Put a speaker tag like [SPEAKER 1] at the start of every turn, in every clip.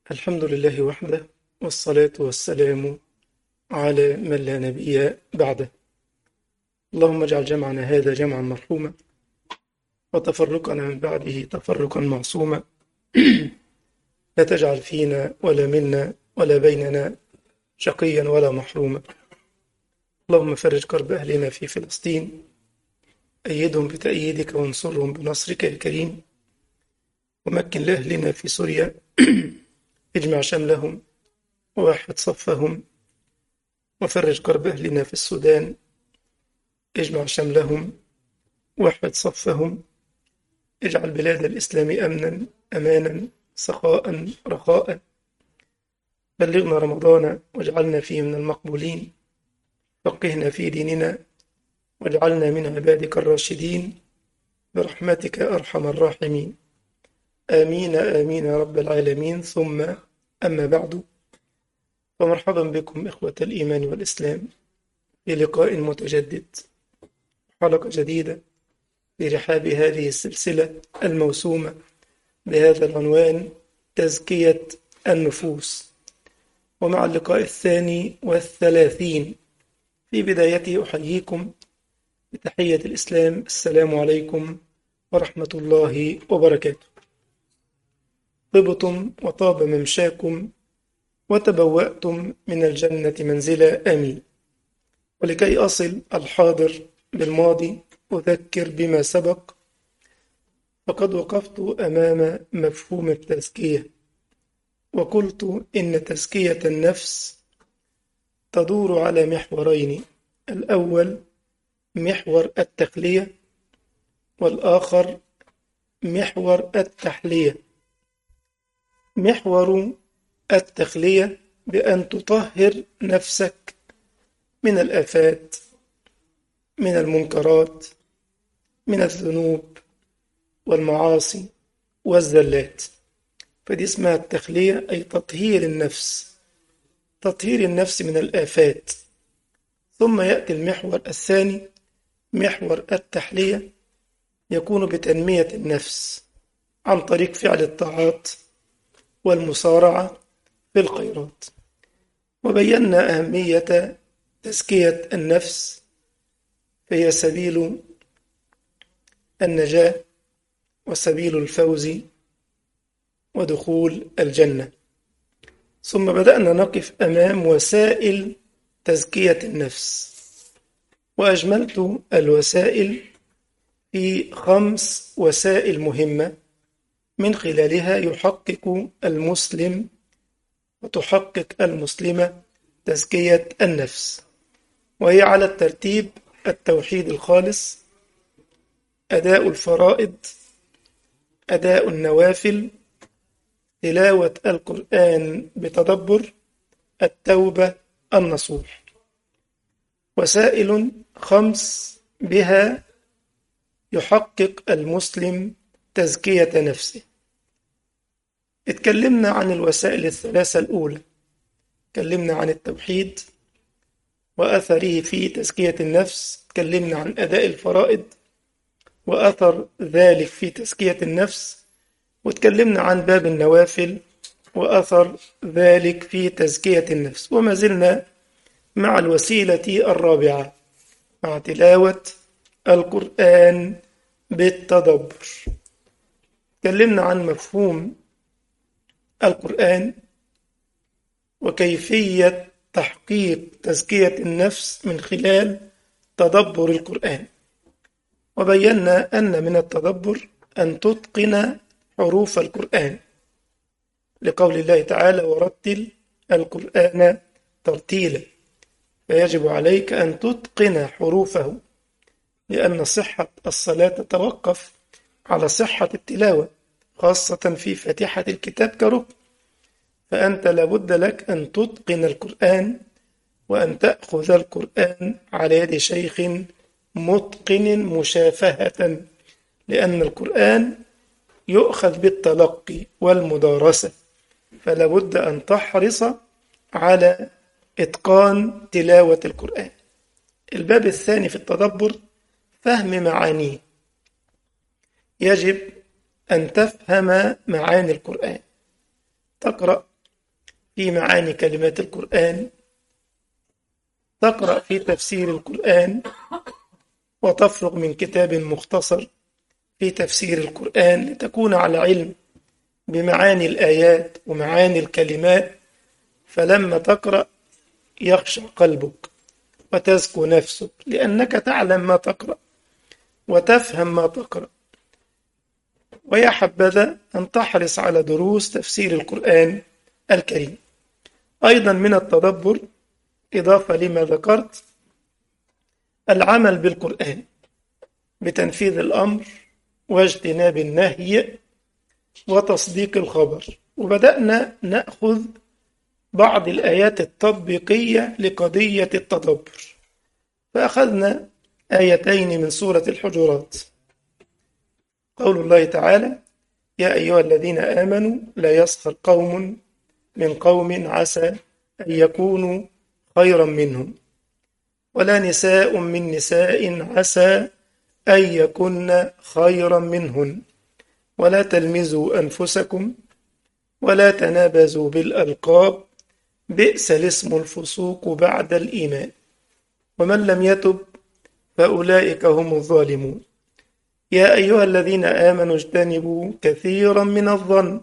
[SPEAKER 1] الحمد لله وحده والصلاة والسلام على من لا نبي بعده اللهم اجعل جمعنا هذا جمعا مرحوما وتفرقنا من بعده تفرقا معصوما لا تجعل فينا ولا منا ولا بيننا شقيا ولا محروما اللهم فرج كرب أهلنا في فلسطين أيدهم بتأييدك وانصرهم بنصرك الكريم ومكن لأهلنا في سوريا اجمع شملهم ووحد صفهم وفرج كرب أهلنا في السودان اجمع شملهم وحد صفهم اجعل بلاد الإسلام أمنا أمانا سخاء رخاء بلغنا رمضان واجعلنا فيه من المقبولين فقهنا في ديننا واجعلنا من عبادك الراشدين برحمتك أرحم الراحمين آمين آمين يا رب العالمين ثم أما بعد فمرحبا بكم إخوة الإيمان والإسلام في لقاء متجدد حلقة جديدة في رحاب هذه السلسلة الموسومة بهذا العنوان تزكية النفوس ومع اللقاء الثاني والثلاثين في بدايته أحييكم بتحية الإسلام السلام عليكم ورحمة الله وبركاته طبتم وطاب ممشاكم وتبوأتم من الجنة منزلا آمين ولكي أصل الحاضر بالماضي أذكر بما سبق فقد وقفت أمام مفهوم التزكية وقلت إن تزكية النفس تدور على محورين الأول محور التخلية والآخر محور التحلية محور التخلية بأن تطهر نفسك من الآفات من المنكرات من الذنوب والمعاصي والزلات فدي اسمها التخلية أي تطهير النفس تطهير النفس من الآفات ثم يأتي المحور الثاني محور التحلية يكون بتنمية النفس عن طريق فعل الطاعات والمسارعة في الخيرات وبينا أهمية تزكية النفس فهي سبيل النجاة وسبيل الفوز ودخول الجنة ثم بدأنا نقف أمام وسائل تزكية النفس وأجملت الوسائل في خمس وسائل مهمة من خلالها يحقق المسلم وتحقق المسلمة تزكية النفس وهي على الترتيب التوحيد الخالص أداء الفرائض أداء النوافل تلاوة القرآن بتدبر التوبة النصوح وسائل خمس بها يحقق المسلم تزكية نفسه اتكلمنا عن الوسائل الثلاثة الأولى اتكلمنا عن التوحيد وأثره في تزكية النفس اتكلمنا عن أداء الفرائض وأثر ذلك في تزكية النفس واتكلمنا عن باب النوافل وأثر ذلك في تزكية النفس وما زلنا مع الوسيلة الرابعة مع تلاوة القرآن بالتدبر تكلمنا عن مفهوم القرآن وكيفية تحقيق تزكية النفس من خلال تدبر القرآن وبينا أن من التدبر أن تتقن حروف القرآن لقول الله تعالى ورتل القرآن ترتيلا فيجب عليك أن تتقن حروفه لأن صحة الصلاة تتوقف على صحة التلاوة خاصة في فاتحة الكتاب كركن فأنت لابد لك أن تتقن القرآن وأن تأخذ القرآن على يد شيخ متقن مشافهة لأن القرآن يؤخذ بالتلقي والمدارسة فلا بد أن تحرص على إتقان تلاوة القرآن الباب الثاني في التدبر فهم معانيه يجب أن تفهم معاني القرآن تقرأ في معاني كلمات القرآن تقرأ في تفسير القرآن وتفرغ من كتاب مختصر في تفسير القرآن لتكون على علم بمعاني الآيات ومعاني الكلمات فلما تقرأ يخشع قلبك وتزكو نفسك لأنك تعلم ما تقرأ وتفهم ما تقرأ ويا حبذا أن تحرص على دروس تفسير القرآن الكريم أيضا من التدبر إضافة لما ذكرت العمل بالقرآن بتنفيذ الأمر واجتناب النهي وتصديق الخبر وبدأنا نأخذ بعض الآيات التطبيقية لقضية التدبر فأخذنا آيتين من سورة الحجرات قول الله تعالى يا أيها الذين آمنوا لا يسخر قوم من قوم عسى أن يكونوا خيرا منهم ولا نساء من نساء عسى أن يكن خيرا منهن ولا تلمزوا أنفسكم ولا تنابزوا بالألقاب بئس الاسم الفسوق بعد الإيمان ومن لم يتب فأولئك هم الظالمون يا أيها الذين آمنوا اجتنبوا كثيرا من الظن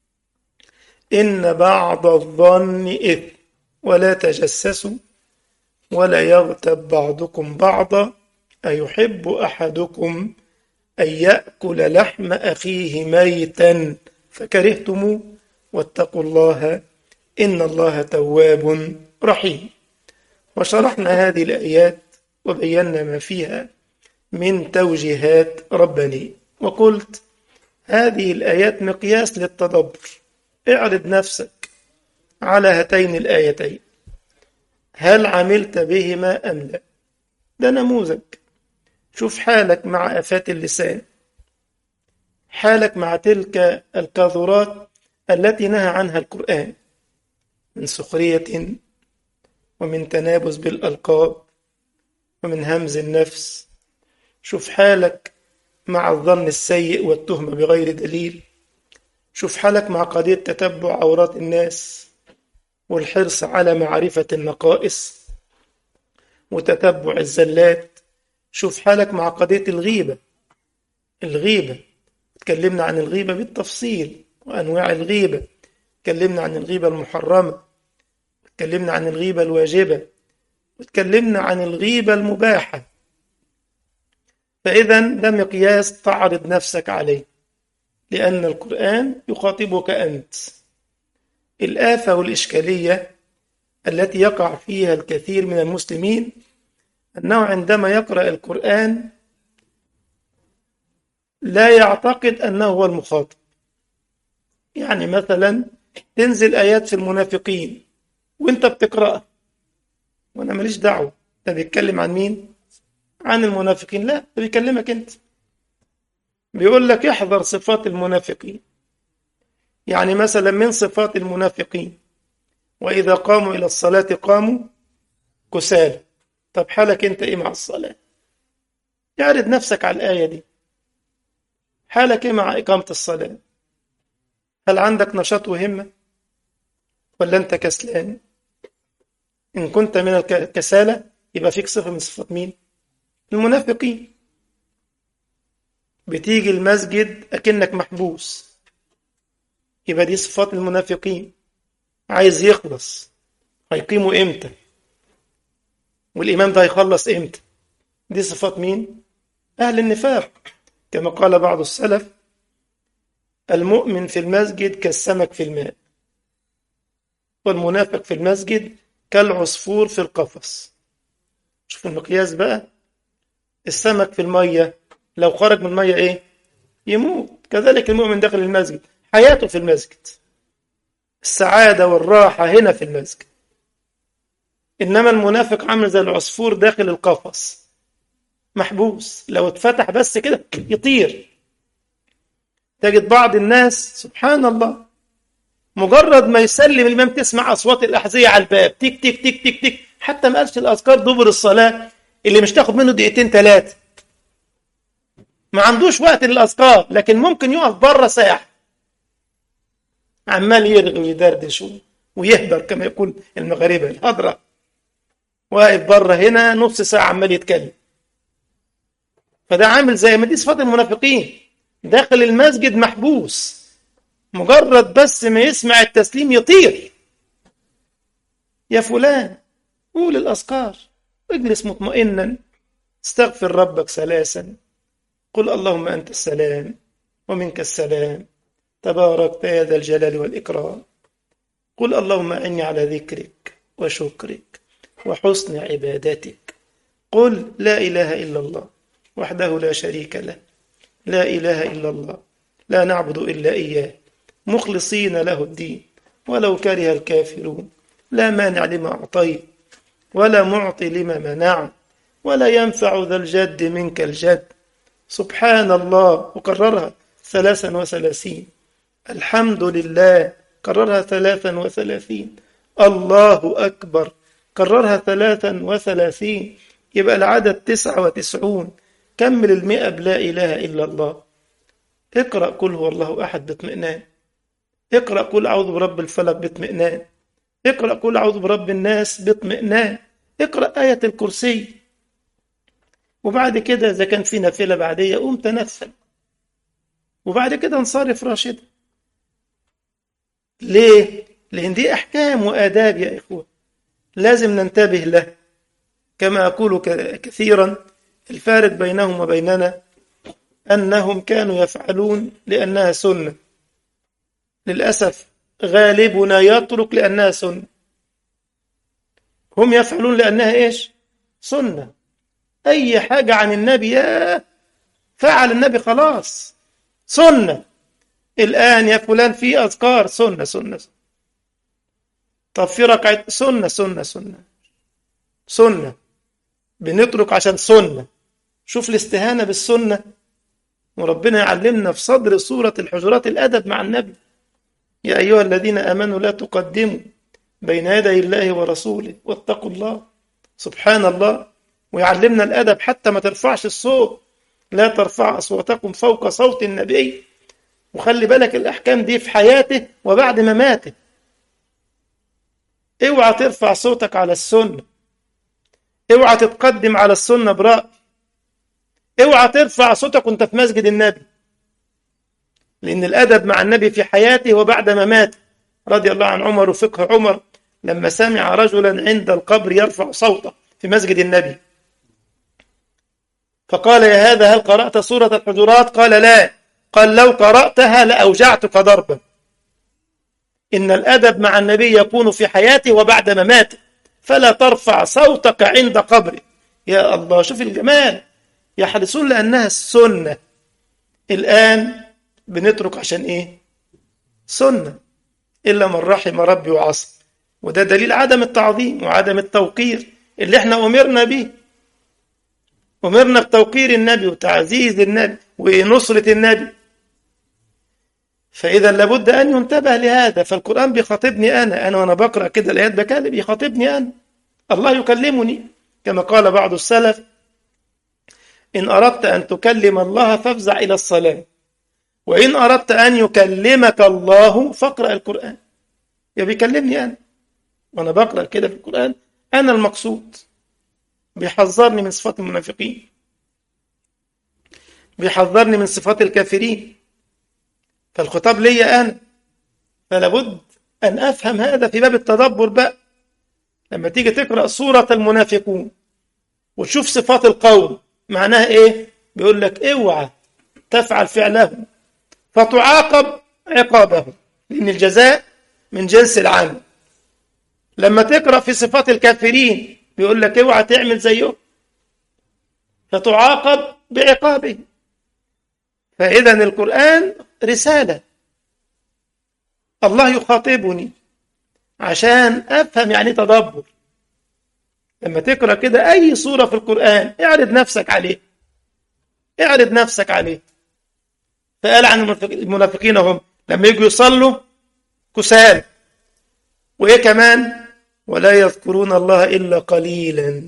[SPEAKER 1] إن بعض الظن إثم ولا تجسسوا ولا يغتب بعضكم بعضا أيحب أحدكم أن يأكل لحم أخيه ميتا فكرهتموه واتقوا الله إن الله تواب رحيم وشرحنا هذه الآيات وبينا ما فيها من توجيهات ربانية وقلت هذه الآيات مقياس للتدبر اعرض نفسك على هاتين الآيتين هل عملت بهما أم لا ده نموذج شوف حالك مع آفات اللسان حالك مع تلك الكاظورات التي نهى عنها القرآن من سخرية ومن تنابز بالألقاب ومن همز النفس شوف حالك مع الظن السيء والتهمة بغير دليل شوف حالك مع قضية تتبع عورات الناس والحرص على معرفة النقائص وتتبع الزلات شوف حالك مع قضية الغيبة الغيبة تكلمنا عن الغيبة بالتفصيل وأنواع الغيبة تكلمنا عن الغيبة المحرمة تكلمنا عن الغيبة الواجبة وتكلمنا عن الغيبة المباحة فإذا ده مقياس تعرض نفسك عليه لأن القرآن يخاطبك أنت الآفة والإشكالية التي يقع فيها الكثير من المسلمين أنه عندما يقرأ القرآن لا يعتقد أنه هو المخاطب يعني مثلا تنزل آيات في المنافقين وانت بتقرأها وانا ماليش دعوة ده بيتكلم عن مين عن المنافقين لا ده بيكلمك انت بيقول لك احذر صفات المنافقين يعني مثلا من صفات المنافقين وإذا قاموا إلى الصلاة قاموا كسالى طب حالك انت ايه مع الصلاة اعرض نفسك على الآية دي حالك ايه مع إقامة الصلاة هل عندك نشاط وهمة ولا انت كسلان إن كنت من الكسالى يبقى فيك صفة من صفات مين المنافقين بتيجي المسجد أكنك محبوس يبقى دي صفات المنافقين عايز يخلص هيقيموا امتى والإمام ده هيخلص امتى دي صفات مين أهل النفاق كما قال بعض السلف المؤمن في المسجد كالسمك في الماء والمنافق في المسجد كالعصفور في القفص شوف المقياس بقى السمك في المية لو خرج من المية ايه يموت كذلك المؤمن داخل المسجد حياته في المسجد السعادة والراحة هنا في المسجد إنما المنافق عامل زي العصفور داخل القفص محبوس لو اتفتح بس كده يطير تجد بعض الناس سبحان الله مجرد ما يسلم الإمام تسمع أصوات الأحذية على الباب تيك تيك تيك تيك تيك حتى ما قالش الأذكار دبر الصلاة اللي مش تاخد منه دقيقتين ثلاثة ما عندوش وقت للأذكار لكن ممكن يقف بره ساعة عمال يرغي ويدردش ويهدر كما يقول المغاربة الهدرة واقف بره هنا نص ساعة عمال يتكلم فده عامل زي ما دي صفات المنافقين داخل المسجد محبوس مجرد بس ما يسمع التسليم يطير يا فلان قول الأذكار واجلس مطمئنا استغفر ربك ثلاثا قل اللهم أنت السلام ومنك السلام تبارك يا ذا الجلال والإكرام قل اللهم أعني على ذكرك وشكرك وحسن عبادتك قل لا إله إلا الله وحده لا شريك له لا إله إلا الله لا نعبد إلا إياه مخلصين له الدين ولو كره الكافرون لا مانع لما أعطيت ولا معطي لما منعت ولا ينفع ذا الجد منك الجد سبحان الله وكررها ثلاثا وثلاثين الحمد لله كررها ثلاثا وثلاثين الله أكبر كررها ثلاثا وثلاثين يبقى العدد تسعة وتسعون كمل المئة بلا إله إلا الله اقرأ قل هو الله أحد باطمئنان اقرأ قل أعوذ برب الفلق باطمئنان اقرأ قل أعوذ برب الناس باطمئنان اقرأ آية الكرسي وبعد كده إذا كان في نافلة بعدية قوم تنفل وبعد كده انصرف راشدا ليه؟ لأن دي أحكام وآداب يا إخوة لازم ننتبه له كما أقول كثيرا الفارق بينهم وبيننا أنهم كانوا يفعلون لأنها سنة للأسف غالبنا يترك لأنها سنة هم يفعلون لأنها إيش سنة أي حاجة عن النبي يا فعل النبي خلاص سنة الآن يا فلان في أذكار سنة سنة طب في ركعة سنة سنة سنة سنة بنترك عشان سنة شوف الاستهانة بالسنة وربنا يعلمنا في صدر سورة الحجرات الأدب مع النبي يا أيها الذين آمنوا لا تقدموا بين يدي الله ورسوله واتقوا الله سبحان الله ويعلمنا الأدب حتى ما ترفعش الصوت لا ترفع أصواتكم فوق صوت النبي وخلي بالك الأحكام دي في حياته وبعد مماته اوعى ترفع صوتك على السنة اوعى تتقدم على السنة برأي اوعى ترفع صوتك وانت في مسجد النبي لأن الأدب مع النبي في حياته وبعد مماته رضي الله عن عمر وفقه عمر لما سمع رجلا عند القبر يرفع صوته في مسجد النبي فقال يا هذا هل قرأت سورة الحجرات قال لا قال لو قرأتها لأوجعتك ضربا إن الأدب مع النبي يكون في حياته وبعد مماته فلا ترفع صوتك عند قبره يا الله شوف الجمال يحرصون لأنها السنة الآن بنترك عشان إيه سنة إلا من رحم ربي وعصى وده دليل عدم التعظيم وعدم التوقير اللي احنا أمرنا به أمرنا بتوقير النبي وتعزيز النبي ونصرة النبي فإذا لابد أن ينتبه لهذا فالقرآن بيخاطبني أنا أنا وأنا بقرأ كده الآيات بكلم بيخاطبني أنا الله يكلمني كما قال بعض السلف إن أردت أن تكلم الله فافزع إلى الصلاة وإن أردت أن يكلمك الله فاقرأ القرآن يا بيكلمني أنا وأنا بقرأ كده في القرآن أنا المقصود بيحذرني من صفات المنافقين بيحذرني من صفات الكافرين فالخطاب ليا أنا فلا بد أن أفهم هذا في باب التدبر بقى لما تيجي تقرأ سورة المنافقون وتشوف صفات القوم معناها إيه بيقول لك اوعى تفعل فعلهم فتعاقب عقابهم لأن الجزاء من جنس العمل لما تقرأ في صفات الكافرين بيقول لك اوعى تعمل زيهم فتعاقب بعقابه فإذا القرآن رسالة الله يخاطبني عشان أفهم يعني تدبر لما تقرأ كده أي صورة في القرآن اعرض نفسك عليه اعرض نفسك عليه فقال عن المنافقين هم لما يجوا يصلوا كسال وإيه كمان ولا يذكرون الله إلا قليلا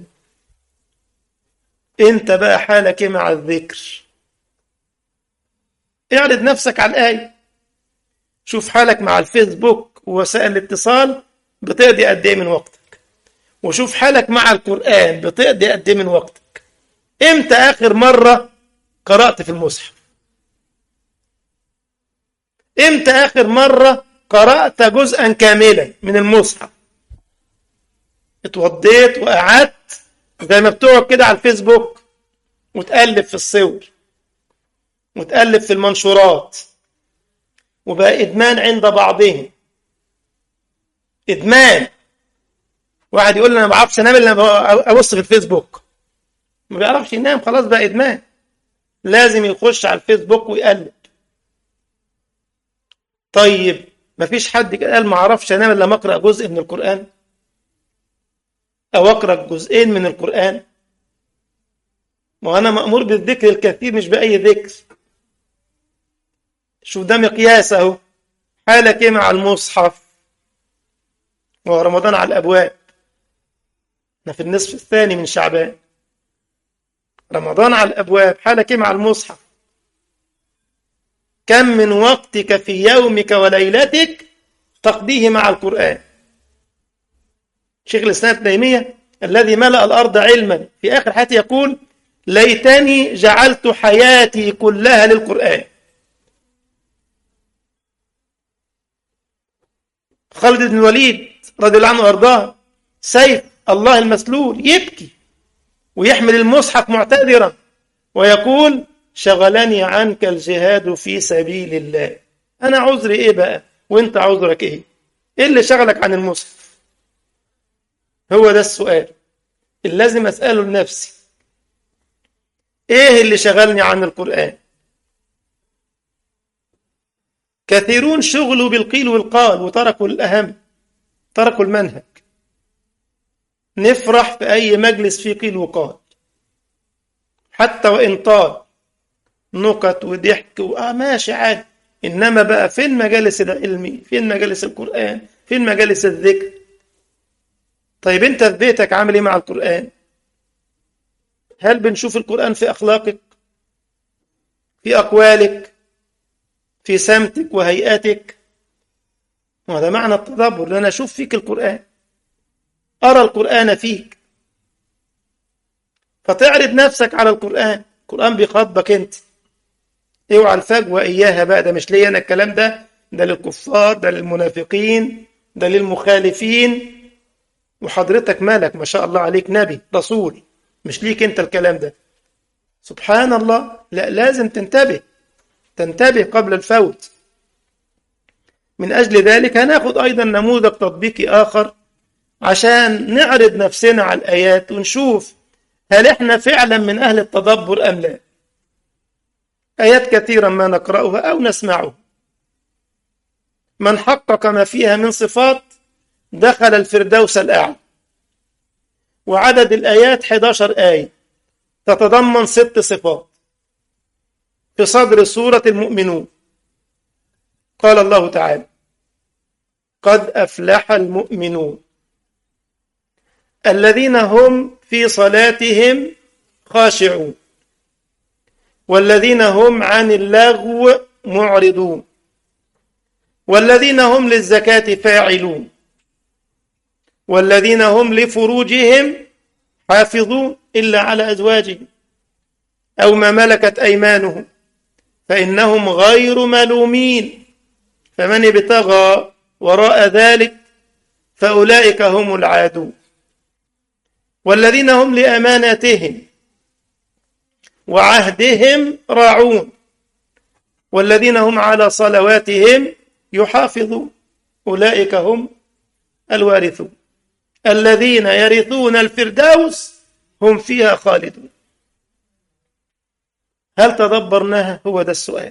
[SPEAKER 1] انت بقى حالك ايه مع الذكر اعرض نفسك على الآية شوف حالك مع الفيسبوك ووسائل الاتصال بتقضي قد ايه من وقتك وشوف حالك مع القرآن بتقضي قد ايه من وقتك امتى اخر مرة قرأت في المصحف امتى اخر مرة قرأت جزءا كاملا من المصحف اتوضيت وقعدت زي ما بتقعد كده على الفيسبوك وتقلب في الصور وتقلب في المنشورات وبقى إدمان عند بعضهم إدمان واحد يقول لي أنا ما بعرفش أنام إلا لما أبص في الفيسبوك ما بيعرفش ينام خلاص بقى إدمان لازم يخش على الفيسبوك ويقلب طيب ما فيش حد قال ما اعرفش انام الا لما اقرا جزء من القران او اقرا جزئين من القران ما انا مامور بالذكر الكثير مش باي ذكر شوف ده مقياس اهو حالك ايه مع المصحف ورمضان على الابواب احنا في النصف الثاني من شعبان رمضان على الابواب حالك ايه مع المصحف كم من وقتك في يومك وليلتك تقضيه مع القرآن شيخ الإسلام ابن تيمية الذي ملأ الأرض علما في آخر حياته يقول ليتني جعلت حياتي كلها للقرآن خالد بن الوليد رضي الله عنه وارضاه سيف الله المسلول يبكي ويحمل المصحف معتذرا ويقول شغلني عنك الجهاد في سبيل الله انا عذري ايه بقى وانت عذرك ايه ايه اللي شغلك عن المصحف هو ده السؤال اللي لازم اساله لنفسي ايه اللي شغلني عن القران كثيرون شغلوا بالقيل والقال وتركوا الاهم تركوا المنهج نفرح في اي مجلس فيه قيل وقال حتى وان طال نكت وضحك وآه ماشي عادي إنما بقى فين مجالس العلم فين مجالس القرآن فين مجالس الذكر طيب أنت في بيتك عامل إيه مع القرآن هل بنشوف القرآن في أخلاقك في أقوالك في سمتك وهيئتك وهذا معنى التدبر لأن أشوف فيك القرآن أرى القرآن فيك فتعرض نفسك على القرآن القرآن بيخاطبك أنت اوعى الفجوة إياها بقى ده مش ليا أنا الكلام ده ده للكفار ده للمنافقين ده للمخالفين وحضرتك مالك ما شاء الله عليك نبي رسول مش ليك أنت الكلام ده سبحان الله لا لازم تنتبه تنتبه قبل الفوت من أجل ذلك هناخد أيضا نموذج تطبيقي آخر عشان نعرض نفسنا على الآيات ونشوف هل إحنا فعلا من أهل التدبر أم لا آيات كثيرا ما نقرأها أو نسمعها من حقق ما فيها من صفات دخل الفردوس الأعلى وعدد الآيات 11 آية تتضمن ست صفات في صدر سورة المؤمنون قال الله تعالى قد أفلح المؤمنون الذين هم في صلاتهم خاشعون والذين هم عن اللغو معرضون والذين هم للزكاة فاعلون والذين هم لفروجهم حافظون إلا على أزواجهم أو ما ملكت أيمانهم فإنهم غير ملومين فمن ابتغى وراء ذلك فأولئك هم العادون والذين هم لأماناتهم وعهدهم راعون والذين هم على صلواتهم يحافظون أولئك هم الوارثون الذين يرثون الفردوس هم فيها خالدون هل تدبرناها هو ده السؤال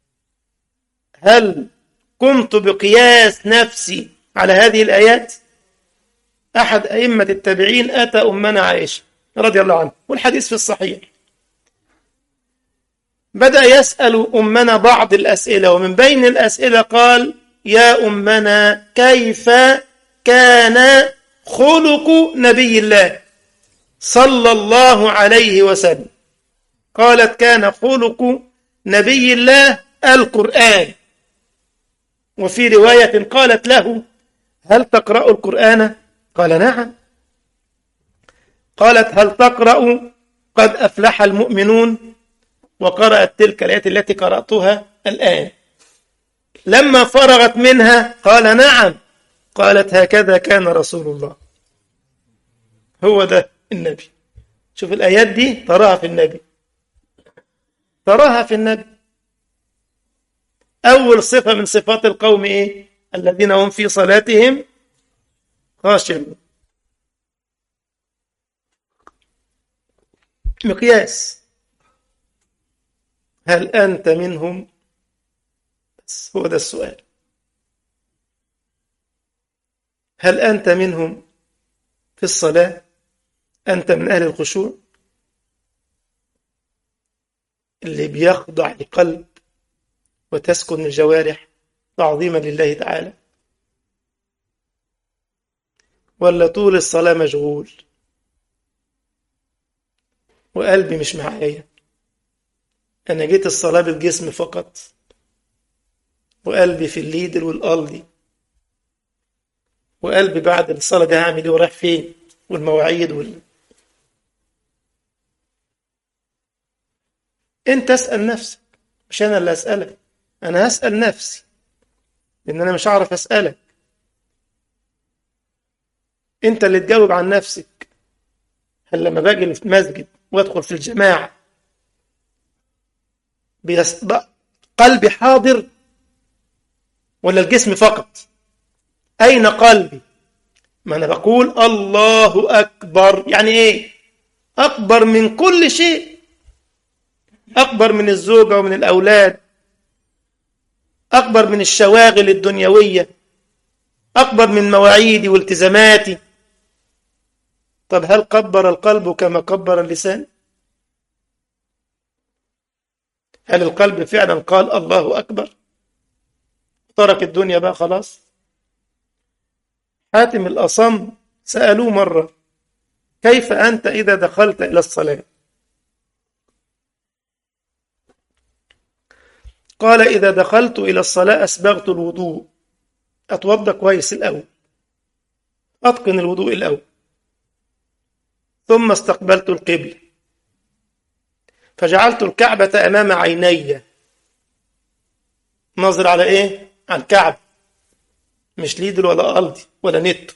[SPEAKER 1] هل قمت بقياس نفسي على هذه الآيات أحد أئمة التابعين أتى أمنا عائشة رضي الله عنها والحديث في الصحيح بدأ يسأل أمنا بعض الأسئلة ومن بين الأسئلة قال يا أمنا كيف كان خلق نبي الله صلى الله عليه وسلم قالت كان خلق نبي الله القرآن وفي رواية قالت له هل تقرأ القرآن قال نعم قالت هل تقرأ قد أفلح المؤمنون وقرأت تلك الآيات التي قرأتها الآن لما فرغت منها قال نعم قالت هكذا كان رسول الله هو ده النبي شوف الآيات دي تراها في النبي تراها في النبي أول صفة من صفات القوم إيه الذين هم في صلاتهم خاشعون مقياس هل أنت منهم بس هو ده السؤال هل أنت منهم في الصلاة أنت من أهل الخشوع اللي بيخضع لقلب وتسكن الجوارح تعظيما لله تعالى ولا طول الصلاة مشغول وقلبي مش معايا أنا جيت الصلاة بالجسم فقط وقلبي في الليدر والقلبي وقلبي بعد الصلاة دي هعمل ايه ورايح فين والمواعيد وال... انت اسأل نفسك مش انا اللي اسألك انا هسأل نفسي لان انا مش هعرف اسألك انت اللي تجاوب عن نفسك هل لما باجي في المسجد وادخل في الجماعة بيص... قلبي حاضر ولا الجسم فقط أين قلبي ما أنا بقول الله أكبر يعني إيه أكبر من كل شيء أكبر من الزوجة ومن الأولاد أكبر من الشواغل الدنيوية أكبر من مواعيدي والتزاماتي طب هل كبر القلب كما كبر اللسان هل القلب فعلا قال الله أكبر ترك الدنيا بقى خلاص حاتم الأصم سألوه مرة كيف أنت إذا دخلت إلى الصلاة قال إذا دخلت إلى الصلاة أسبغت الوضوء أتوضى كويس الأول أتقن الوضوء الأول ثم استقبلت القبلة فجعلت الكعبة أمام عيني نظر على إيه؟ على الكعبة مش ليدل ولا ألدي ولا نت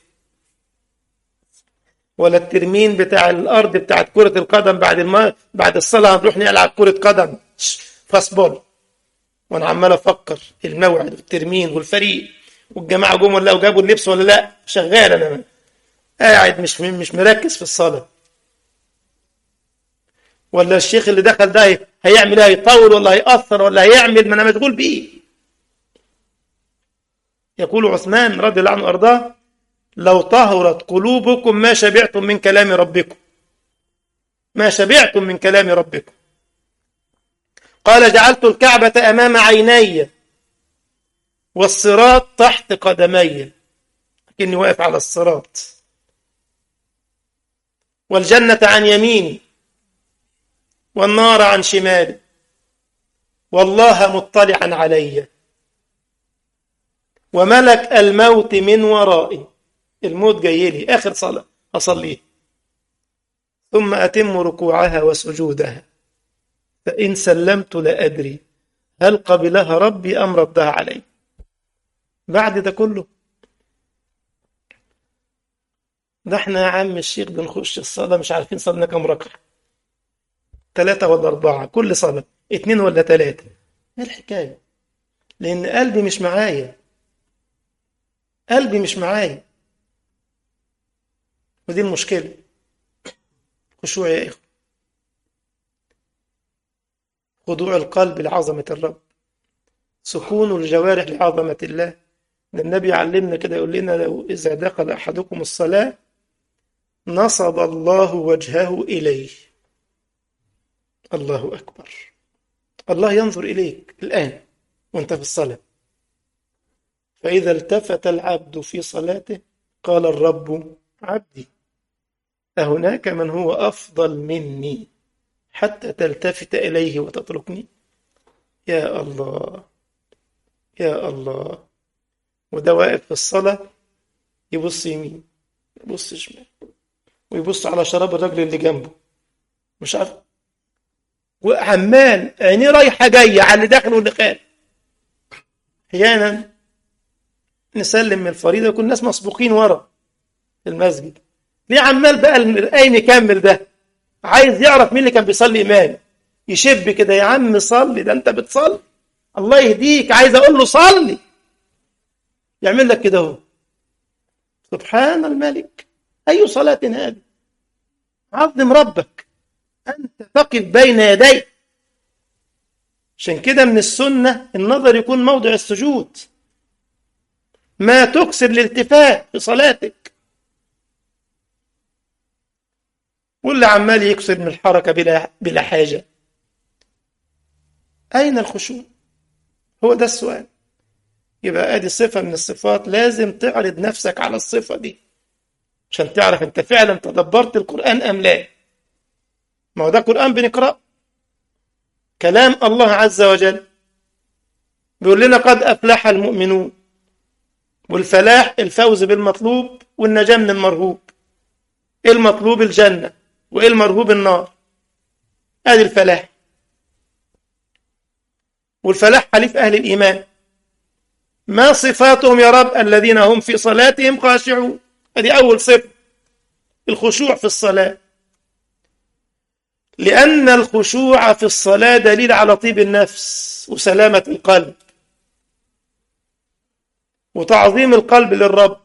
[SPEAKER 1] ولا الترمين بتاع الأرض بتاعت كرة القدم بعد الم... بعد الصلاة هنروح نلعب كرة قدم فاسبول وأنا عمال أفكر الموعد والترمين والفريق والجماعة جم ولا وجابوا اللبس ولا لا شغال أنا قاعد مش مش مركز في الصلاة ولا الشيخ اللي دخل ده هيعمل ايه هيطول ولا هيأثر ولا هيعمل ما انا مشغول بيه يقول عثمان رضي الله عنه وارضاه لو طهرت قلوبكم ما شبعتم من كلام ربكم ما شبعتم من كلام ربكم قال جعلت الكعبة أمام عيني والصراط تحت قدمي لكني واقف على الصراط والجنة عن يميني والنار عن شمالي والله مطلعا علي وملك الموت من ورائي الموت جاي لي آخر صلاة أصليه ثم أتم ركوعها وسجودها فإن سلمت لا أدري هل قبلها ربي أم ردها علي بعد ده كله ده احنا يا عم الشيخ بنخش الصلاة مش عارفين صلنا كم ركعة ثلاثة ولا أربعة كل صلاة اتنين ولا ثلاثة ايه الحكاية لأن قلبي مش معايا قلبي مش معايا ودي المشكلة خشوع يا إخوة خضوع القلب لعظمة الرب سكون الجوارح لعظمة الله ده النبي علمنا كده يقول لنا لو إذا دخل أحدكم الصلاة نصب الله وجهه إليه الله أكبر الله ينظر إليك الآن وانت في الصلاة فإذا التفت العبد في صلاته قال الرب عبدي أهناك من هو أفضل مني حتى تلتفت إليه وتتركني يا الله يا الله وده واقف في الصلاة يبص يمين يبص شمال ويبص على شراب الراجل اللي جنبه مش عارف وعمال عينيه رايحه جايه على اللي داخل واللي خارج احيانا نسلم من الفريضه يكون الناس مسبوقين ورا في المسجد ليه عمال بقى القايم يكمل ده عايز يعرف مين اللي كان بيصلي امام يشب كده يا عم صلي ده انت بتصلي الله يهديك عايز اقول له صلي يعمل لك كده اهو سبحان الملك اي صلاه هذه عظم ربك انت تقف بين يديه عشان كده من السنه النظر يكون موضع السجود ما تكسر الالتفات في صلاتك واللي عمال يكسر من الحركه بلا بلا حاجه أين الخشوع؟ هو ده السؤال يبقى ادي صفة من الصفات لازم تعرض نفسك على الصفة دي عشان تعرف انت فعلا تدبرت القرآن أم لا ما هو ده قرآن بنقرأ كلام الله عز وجل بيقول لنا قد أفلح المؤمنون والفلاح الفوز بالمطلوب والنجاة من المرهوب إيه المطلوب الجنة وإيه المرهوب النار ادي الفلاح والفلاح حليف أهل الإيمان ما صفاتهم يا رب الذين هم في صلاتهم خاشعون هذه أول صفة الخشوع في الصلاة لأن الخشوع في الصلاة دليل على طيب النفس وسلامة القلب وتعظيم القلب للرب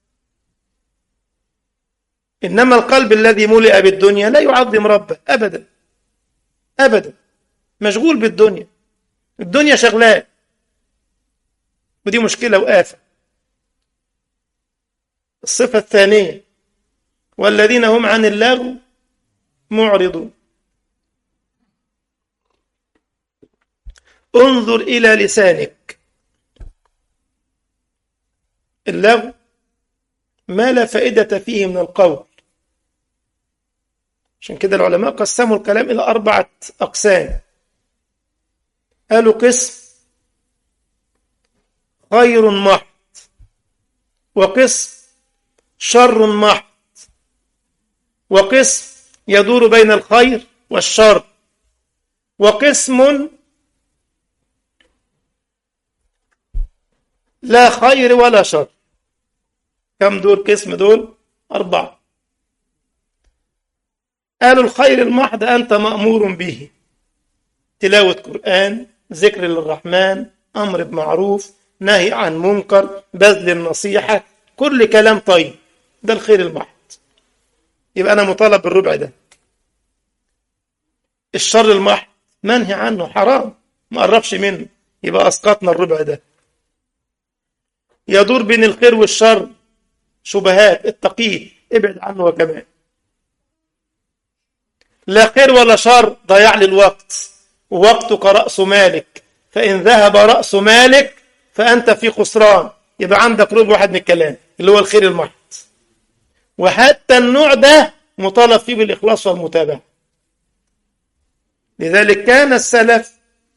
[SPEAKER 1] إنما القلب الذي ملئ بالدنيا لا يعظم ربه أبدا أبدا مشغول بالدنيا الدنيا شغلاه ودي مشكلة وآفة الصفة الثانية والذين هم عن اللغو معرضون انظر إلى لسانك اللغو ما لا فائدة فيه من القول عشان كده العلماء قسموا الكلام إلى أربعة أقسام قالوا قسم خير محض وقسم شر محض وقسم يدور بين الخير والشر وقسم لا خير ولا شر كم دول قسم دول أربعة قالوا الخير المحض أنت مأمور به تلاوة قرآن ذكر للرحمن أمر بمعروف نهي عن منكر بذل النصيحة كل كلام طيب ده الخير المحض يبقى أنا مطالب بالربع ده الشر المحض منهي عنه حرام ما قربش منه يبقى أسقطنا الربع ده يدور بين الخير والشر شبهات اتقيه ابعد عنه وكمان لا خير ولا شر ضيع لي الوقت ووقتك رأس مالك فإن ذهب رأس مالك فأنت في خسران يبقى عندك ربع واحد من الكلام اللي هو الخير المحض وحتى النوع ده مطالب فيه بالإخلاص والمتابعة لذلك كان السلف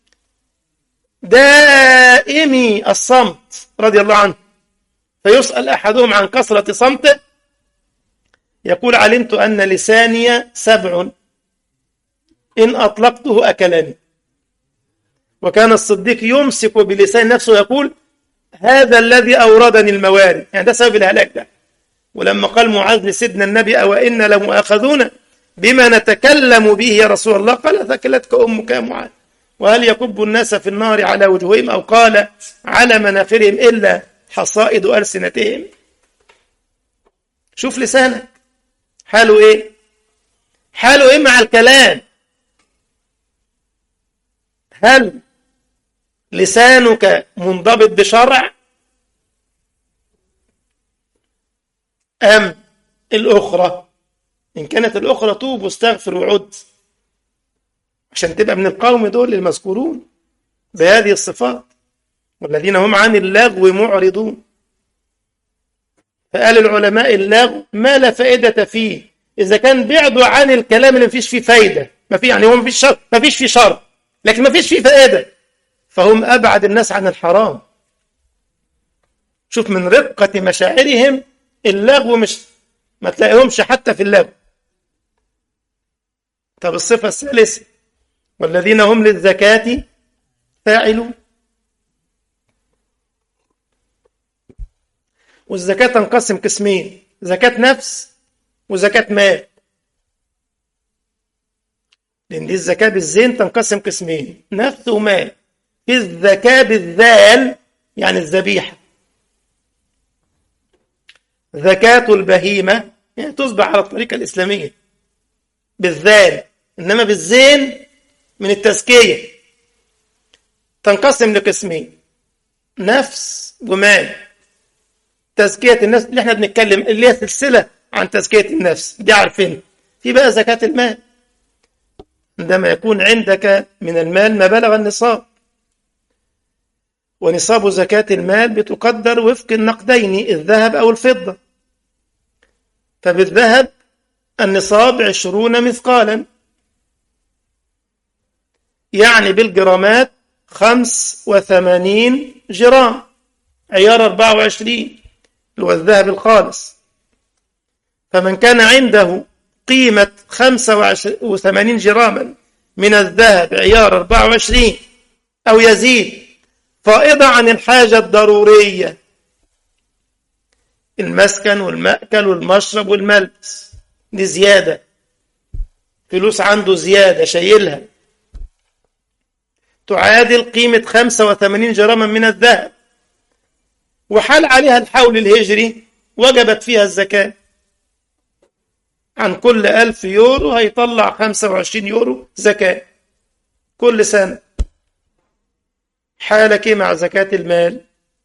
[SPEAKER 1] دائمي الصمت رضي الله عنه فيسأل أحدهم عن كثرة صمته يقول علمت أن لساني سبع إن أطلقته أكلني وكان الصديق يمسك بلسان نفسه يقول هذا الذي أوردني الموارد يعني ده سبب الهلاك ده ولما قال معاذ لسيدنا النبي أو إن لمؤاخذون بما نتكلم به يا رسول الله قال ثكلتك أمك يا معاذ وهل يكب الناس في النار على وجوههم أو قال على مناخرهم إلا حصائد ألسنتهم شوف لسانك حاله إيه حاله إيه مع الكلام هل لسانك منضبط بشرع أم الأخرى إن كانت الأخرى توب واستغفر وعد عشان تبقى من القوم دول المذكورون بهذه الصفات والذين هم عن اللغو معرضون فقال العلماء اللغو ما لا فائدة فيه إذا كان بعدوا عن الكلام اللي مفيش فيه فايدة ما في يعني هو مفيش شر مفيش فيه شر لكن مفيش فيه فائدة فهم أبعد الناس عن الحرام شوف من رقة مشاعرهم اللغو مش ما تلاقيهمش حتى في اللغو طب الصفة الثالثة والذين هم للزكاة فاعلون والزكاة تنقسم قسمين زكاة نفس وزكاة مال لأن دي الزكاة بالزين تنقسم قسمين نفس ومال في الزكاة بالذال يعني الذبيحة زكاة البهيمة يعني تصبح على الطريقة الإسلامية بالذال إنما بالزين من التزكية تنقسم لقسمين نفس ومال تزكية النفس اللي احنا بنتكلم اللي هي سلسلة عن تزكية النفس دي عارفين في بقى زكاة المال عندما يكون عندك من المال ما بلغ النصاب ونصاب زكاة المال بتقدر وفق النقدين الذهب أو الفضة فبالذهب النصاب عشرون مثقالا يعني بالجرامات خمس وثمانين جرام عيار أربعة وعشرين اللي هو الذهب الخالص فمن كان عنده قيمة خمسة وثمانين جراما من الذهب عيار أربعة وعشرين أو يزيد فائضة عن الحاجة الضرورية المسكن والمأكل والمشرب والملبس دي زيادة فلوس عنده زيادة شايلها تعادل قيمة 85 جراما من الذهب وحال عليها الحول الهجري وجبت فيها الزكاة عن كل ألف يورو هيطلع 25 يورو زكاة كل سنة حالك ايه مع زكاة المال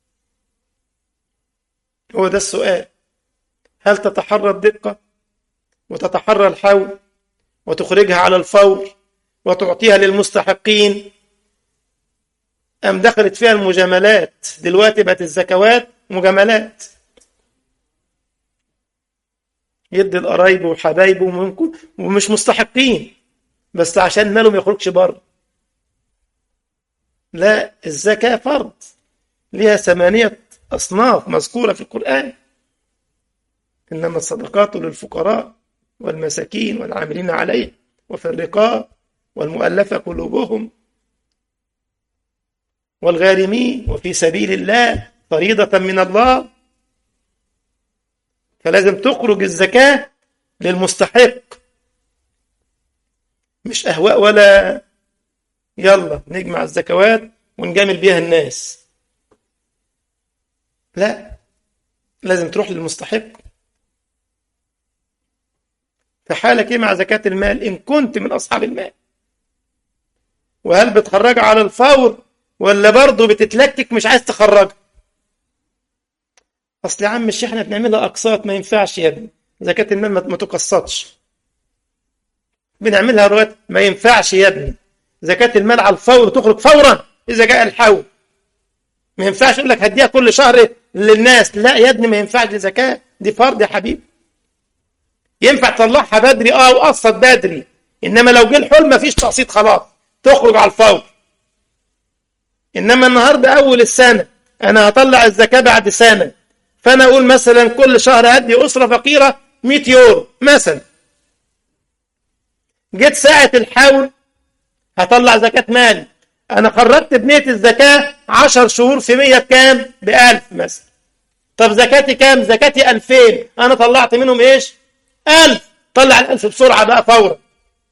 [SPEAKER 1] هو ده السؤال هل تتحرى الدقة وتتحرى الحول وتخرجها على الفور وتعطيها للمستحقين أم دخلت فيها المجاملات دلوقتي بقت الزكوات مجاملات يدي القرايب وحبايبه وممكن ومش مستحقين بس عشان ماله ما يخرجش بره لا الزكاة فرض ليها ثمانية أصناف مذكورة في القرآن إنما الصدقات للفقراء والمساكين والعاملين عليه وفي الرقاب والمؤلفة قلوبهم والغارمين وفي سبيل الله فريضة من الله فلازم تخرج الزكاة للمستحق مش أهواء ولا يلا نجمع الزكوات ونجامل بيها الناس لا لازم تروح للمستحق فحالك ايه مع زكاة المال إن كنت من أصحاب المال وهل بتخرجها على الفور ولا برضه بتتلكك مش عايز تخرجها اصل يا عم مش احنا بنعملها اقساط ما ينفعش يا ابني زكاة المال ما تقسطش بنعملها روات ما ينفعش يا ابني زكاة المال على الفور تخرج فورا اذا جاء الحول ما ينفعش يقول لك هديها كل شهر للناس لا يا ابني ما ينفعش دي زكاة دي فرض يا حبيبي ينفع تطلعها بدري اه وقسط بدري انما لو جه الحول ما فيش تقسيط خلاص تخرج على الفور انما النهارده اول السنه انا هطلع الزكاه بعد سنه فانا اقول مثلا كل شهر ادي اسره فقيره 100 يورو مثلا جيت ساعه الحول هطلع زكاه مالي انا خرجت بنيه الزكاه 10 شهور في 100 بكام ب 1000 مثلا طب زكاتي كام زكاتي 2000 انا طلعت منهم ايش 1000 طلع ال 1000 بسرعه بقى فورا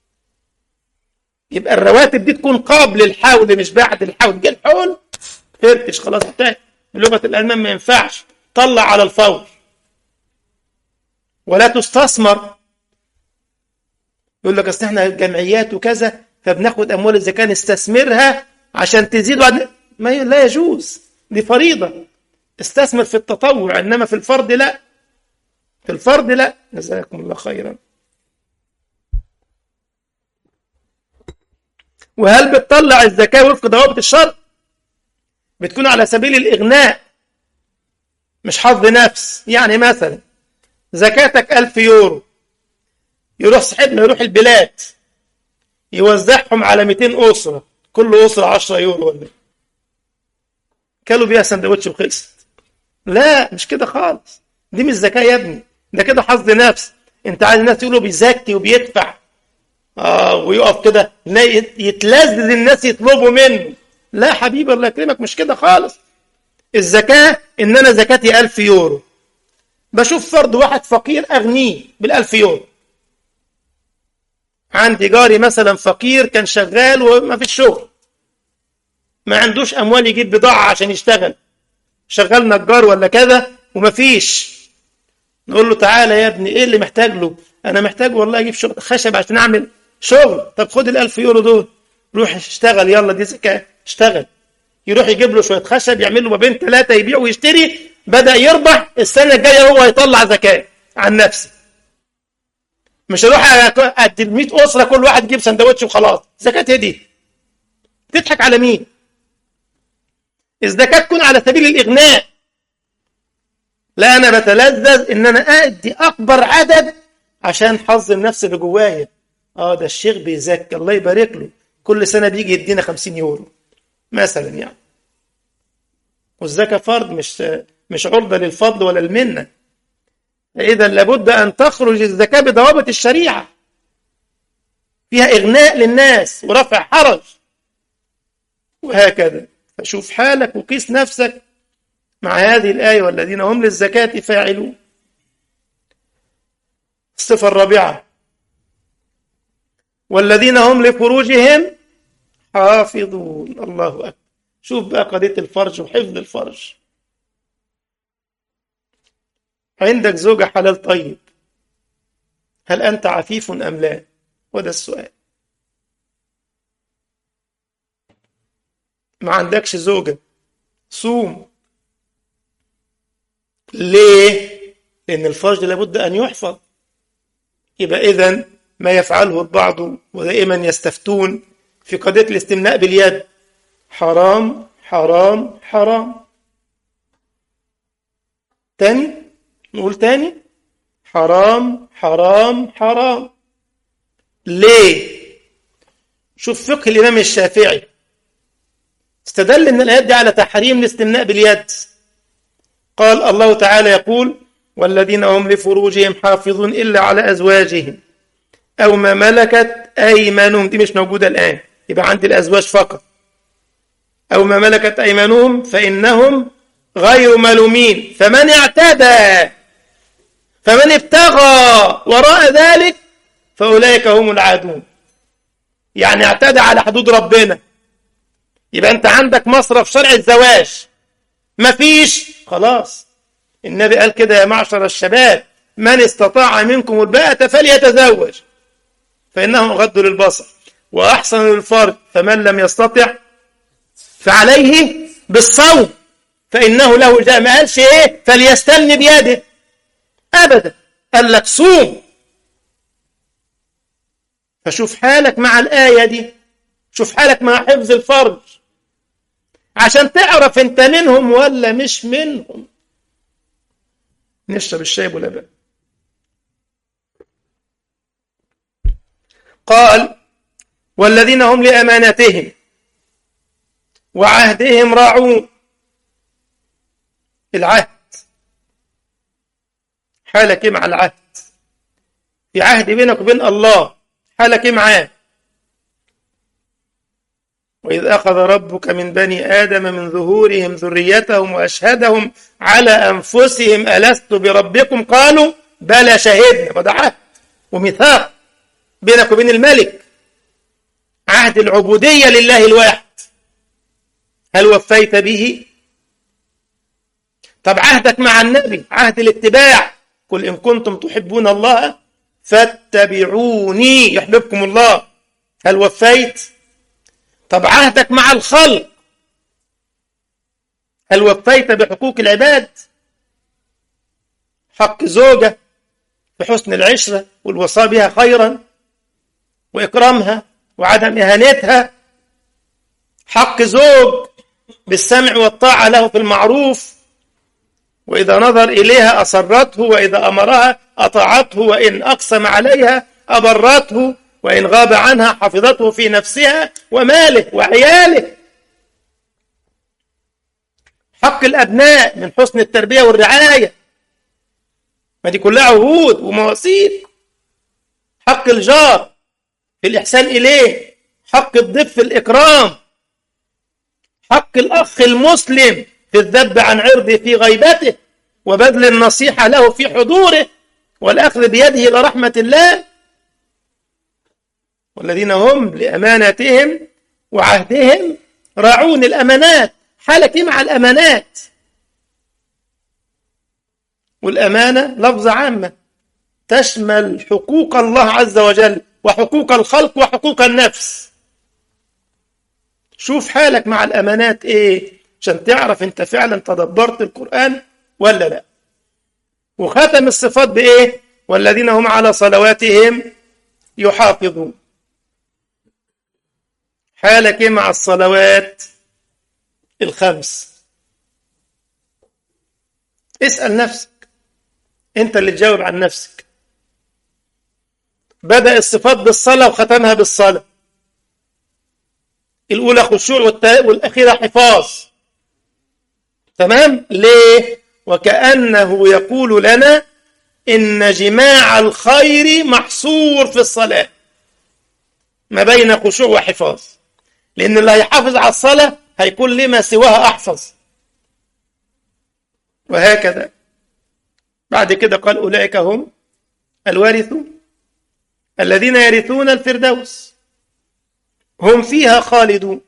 [SPEAKER 1] يبقى الرواتب دي تكون قبل الحول مش بعد الحول جه الحول فركش خلاص انتهى بلغه الالمان ما ينفعش طلع على الفور ولا تستثمر يقول لك اصل احنا جمعيات وكذا فبناخد اموال الزكاه نستثمرها عشان تزيد بعد ما ي... لا يجوز دي فريضه استثمر في التطوع انما في الفرض لا في الفرض لا جزاكم الله خيرا وهل بتطلع الزكاة وفق ضوابط الشرع بتكون على سبيل الإغناء مش حظ نفس يعني مثلا زكاتك ألف يورو يروح صاحبنا يروح البلاد يوزعهم على 200 أسرة كل أسرة 10 يورو ولا كلوا بيها سندوتش وخلصت لا مش كده خالص دي مش زكاة يا ابني ده كده حظ نفس انت عايز الناس يقولوا بيزكي وبيدفع اه ويقف كده يتلذذ الناس يطلبوا منه لا حبيبي الله يكرمك مش كده خالص الزكاة ان انا زكاتي ألف يورو بشوف فرد واحد فقير اغنيه بالألف يورو عندي جاري مثلا فقير كان شغال وما فيش شغل ما عندوش اموال يجيب بضاعة عشان يشتغل شغال نجار ولا كذا وما فيش نقول له تعالى يا ابني ايه اللي محتاج له انا محتاج والله اجيب شغل خشب عشان اعمل شغل طب خد الألف يورو دول روح اشتغل يلا دي زكاة اشتغل يروح يجيب له شوية خشب يعمل له ما بين ثلاثة يبيع ويشتري بدأ يربح السنة الجاية هو هيطلع زكاة عن نفسه مش هروح ادي ال 100 أسرة كل واحد يجيب سندوتش وخلاص زكاة ايه دي؟ تضحك على مين؟ الزكاة تكون على سبيل الإغناء لا أنا بتلذذ إن أنا أدي أكبر عدد عشان حظ النفس اللي جوايا اه ده الشيخ بيزكي الله يبارك له كل سنة بيجي يدينا 50 يورو مثلا يعني والزكاة فرض مش مش عرضة للفضل ولا المنة إذا لابد أن تخرج الزكاة بضوابط الشريعة فيها إغناء للناس ورفع حرج وهكذا فشوف حالك وقيس نفسك مع هذه الآية والذين هم للزكاة فاعلون الصفة الرابعة والذين هم لفروجهم حافظون الله أكبر شوف بقى قضية الفرج وحفظ الفرج عندك زوجة حلال طيب هل أنت عفيف أم لا وده السؤال ما عندكش زوجة صوم ليه لأن الفرج لابد أن يحفظ يبقى إذن ما يفعله البعض ودائما يستفتون في قضية الاستمناء باليد حرام حرام حرام تاني نقول تاني حرام حرام حرام ليه شوف فقه الإمام الشافعي استدل من الآيات دي على تحريم الاستمناء باليد قال الله تعالى يقول والذين هم لفروجهم حافظون إلا على أزواجهم أو ما ملكت أيمانهم دي مش موجودة الآن يبقى عند الأزواج فقط أو ما ملكت أيمانهم فإنهم غير ملومين فمن اعتدى فمن ابتغى وراء ذلك فأولئك هم العادون يعني اعتدى على حدود ربنا يبقى أنت عندك مصرف شرع الزواج مفيش خلاص النبي قال كده يا معشر الشباب من استطاع منكم الباءة فليتزوج فإنه غض للبصر وأحسن للفرج فمن لم يستطع فعليه بالصوم فإنه له جاء ما قالش إيه فليستلم بيده أبدا قال لك صوم فشوف حالك مع الآية دي شوف حالك مع حفظ الفرج عشان تعرف انت منهم ولا مش منهم نشرب الشاي بلبن قال والذين هم لأمانتهم وعهدهم راعون العهد حالك مع العهد في عهد بينك وبين الله حالك معاه وإذ أخذ ربك من بني آدم من ظهورهم ذريتهم وأشهدهم على أنفسهم ألست بربكم قالوا بلى شهدنا وده عهد وميثاق بينك وبين الملك عهد العبودية لله الواحد هل وفيت به طب عهدك مع النبي عهد الاتباع قل إن كنتم تحبون الله فاتبعوني يحببكم الله هل وفيت طب عهدك مع الخلق هل وفيت بحقوق العباد حق زوجة بحسن العشرة والوصاة بها خيرا وإكرامها وعدم إهانتها حق زوج بالسمع والطاعة له في المعروف وإذا نظر إليها أسرته وإذا أمرها أطاعته وإن أقسم عليها أبرته وإن غاب عنها حفظته في نفسها وماله وعياله حق الأبناء من حسن التربية والرعاية ما دي كلها عهود ومواثيق حق الجار في الإحسان إليه حق الضيف في الإكرام حق الأخ المسلم في الذب عن عرضه في غيبته وبذل النصيحة له في حضوره والأخذ بيده إلى رحمة الله والذين هم لأماناتهم وعهدهم راعون الأمانات حالك إيه مع الأمانات والأمانة لفظة عامة تشمل حقوق الله عز وجل وحقوق الخلق وحقوق النفس شوف حالك مع الأمانات إيه عشان تعرف أنت فعلا تدبرت القرآن ولا لا وختم الصفات بإيه والذين هم على صلواتهم يحافظون حالك إيه مع الصلوات الخمس اسأل نفسك أنت اللي تجاوب عن نفسك بدأ الصفات بالصلاة وختمها بالصلاة الأولى خشوع والأخيرة حفاظ تمام ليه وكأنه يقول لنا إن جماع الخير محصور في الصلاة ما بين خشوع وحفاظ لأن اللي هيحافظ على الصلاة هيكون لما سواها أحفظ وهكذا بعد كده قال أولئك هم الوارثون الذين يرثون الفردوس هم فيها خالدون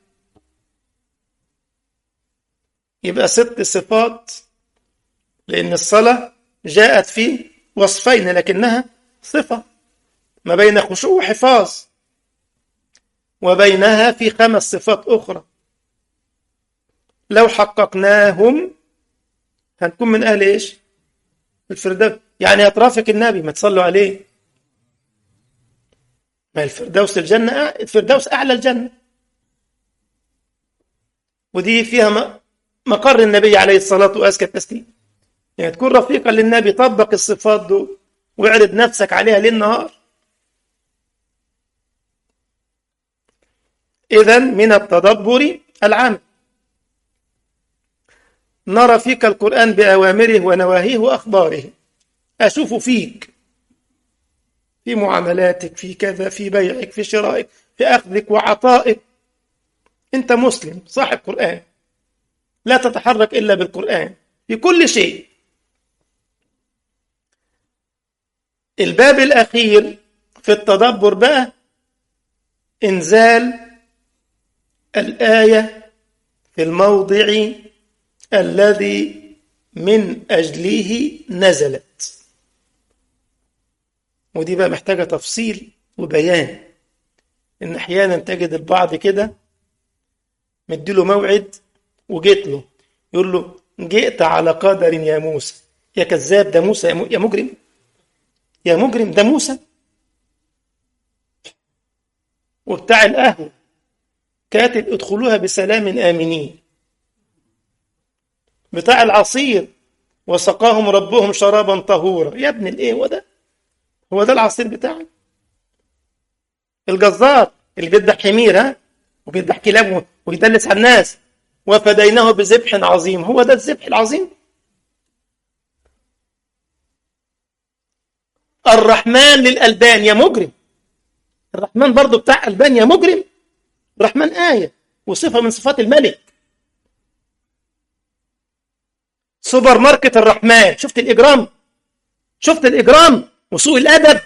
[SPEAKER 1] يبقى ست صفات لأن الصلاة جاءت في وصفين لكنها صفة ما بين خشوع وحفاظ وبينها في خمس صفات أخرى لو حققناهم هنكون من أهل إيش الفردوس يعني هترافق النبي ما تصلوا عليه ما الفردوس الجنة الفردوس أعلى الجنة ودي فيها مقر النبي عليه الصلاة وأزكى التسليم يعني تكون رفيقا للنبي طبق الصفات دول واعرض نفسك عليها ليل نهار إذا من التدبر العام نرى فيك القرآن بأوامره ونواهيه وأخباره أشوف فيك في معاملاتك في كذا في بيعك في شرائك في أخذك وعطائك أنت مسلم صاحب قرآن لا تتحرك إلا بالقرآن في كل شيء الباب الأخير في التدبر بقى إنزال الآية في الموضع الذي من أجله نزلت ودي بقى محتاجة تفصيل وبيان إن أحيانا تجد البعض كده مديله موعد وجيت له يقول له جئت على قدر يا موسى يا كذاب ده موسى يا مجرم يا مجرم ده موسى وبتاع القهوة كاتب ادخلوها بسلام آمنين بتاع العصير وسقاهم ربهم شرابا طهورا يا ابن الايه هو ده هو ده العصير بتاعك الجزار اللي بيذبح حمير ها وبيذبح كلاب ويدلس على الناس وفديناه بذبح عظيم هو ده الذبح العظيم الرحمن للألبان يا مجرم الرحمن برضو بتاع ألبان يا مجرم الرحمن آية وصفة من صفات الملك سوبر ماركت الرحمن شفت الإجرام شفت الإجرام وسوء الأدب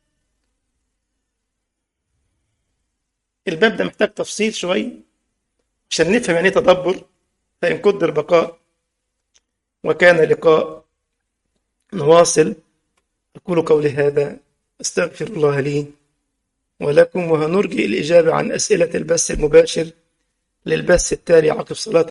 [SPEAKER 1] الباب ده محتاج تفصيل شوية عشان نفهم يعني تدبر فإن قدر بقاء وكان لقاء نواصل أقول قولي هذا أستغفر الله لي ولكم وهنرجي الإجابة عن أسئلة البث المباشر للبث التالي عقب صلاة